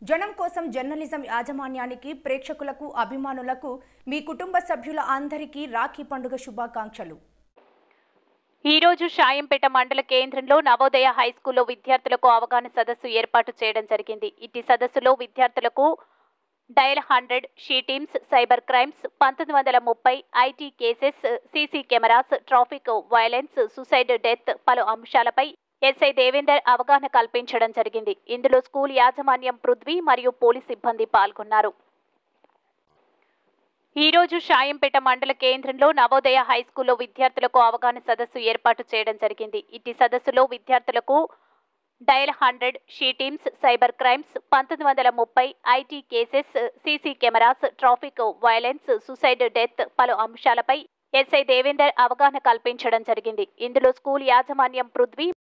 జనం కోసం జర్నలిజం యాజమాన్యానికి ప్రేక్షకులకు అభిమానులకు మీ కుటుంబ సభ్యుల అందరికీ రాఖీ పండుగ శుభాకాంక్షలు ఈ రోజు షాయంపేట మండల కేంద్రంలో నవోదయ హై స్కూల్లో విద్యార్థులకు అవగాహన సదస్సు ఏర్పాటు చేయడం జరిగింది ఇట్టి సదస్సులో విద్యార్థులకు dial hundred she teams cyber crimes పంతొమ్మిది వందల ముప్పై IT cases CC cameras traffic violence suicide death పలు అంశాలపై ఎస్ఐ దేవేందర్ అవగాహన కల్పించడం జరిగింది ఇందులో స్కూల్ యాజమాన్యం పృథ్వీ మరియు పోలీస్ సిబ్బంది పాల్గొన్నారు ఈ రోజు షాయంపేట మండల కేంద్రంలో నవోదయ హై స్కూల్లో విద్యార్థులకు అవగాహన సదస్సు ఏర్పాటు చేయడం జరిగింది ఇట్టి సదస్సులో విద్యార్థులకు dial hundred she teams cyber crimes పంతొమ్మిది వందల ముప్పై IT cases CC cameras traffic violence suicide death పలు అంశాలపై ఎస్ఐ దేవేందర్ అవగాహన కల్పించడం జరిగింది ఇందులో స్కూల్ యాజమాన్యం పృథ్వీ